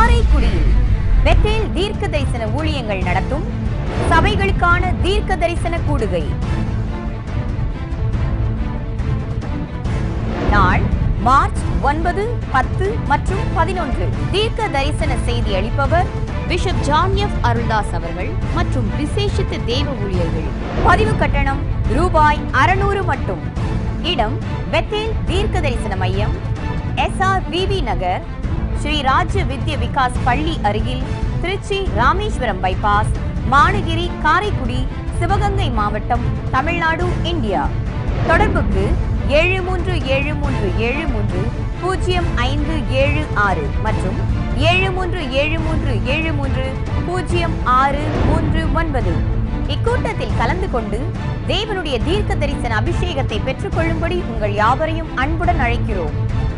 காரைக்குடியில் பெத்தேல் தீர்க்க தரிசன ஊழியங்கள் நடத்தும் சபைகளுக்கான தீர்க்க தரிசன கூடுகை நாள் மார்ச் ஒன்பது பத்து மற்றும் பதினொன்று தீர்க்க தரிசன செய்தி அளிப்பவர் பிஷப் ஜான் எஃப் அருள்தாஸ் அவர்கள் மற்றும் விசேஷித்த தேவ ஊழியர்கள் பதிவு கட்டணம் ரூபாய் அறுநூறு மட்டும் இடம் பெத்தேல் தீர்க்க தரிசன மையம் எஸ்ஆர் விவி நகர் ஸ்ரீ ராஜ்ய வித்ய விகாஸ் பள்ளி அருகில் திருச்சி ராமேஸ்வரம் பைபாஸ் மானகிரி காரைக்குடி சிவகங்கை மாவட்டம் தமிழ்நாடு இந்தியா தொடர்புக்கு ஏழு மூன்று ஏழு மூன்று ஏழு மூன்று பூஜ்ஜியம் ஐந்து ஏழு ஆறு மற்றும் ஏழு மூன்று ஏழு மூன்று ஏழு மூன்று பூஜ்ஜியம் ஆறு மூன்று ஒன்பது இக்கூட்டத்தில் கலந்து கொண்டு தேவனுடைய தீர்க்க தரிசன அபிஷேகத்தை பெற்றுக்கொள்ளும்படி உங்கள் யாவரையும் அன்புடன் அழைக்கிறோம்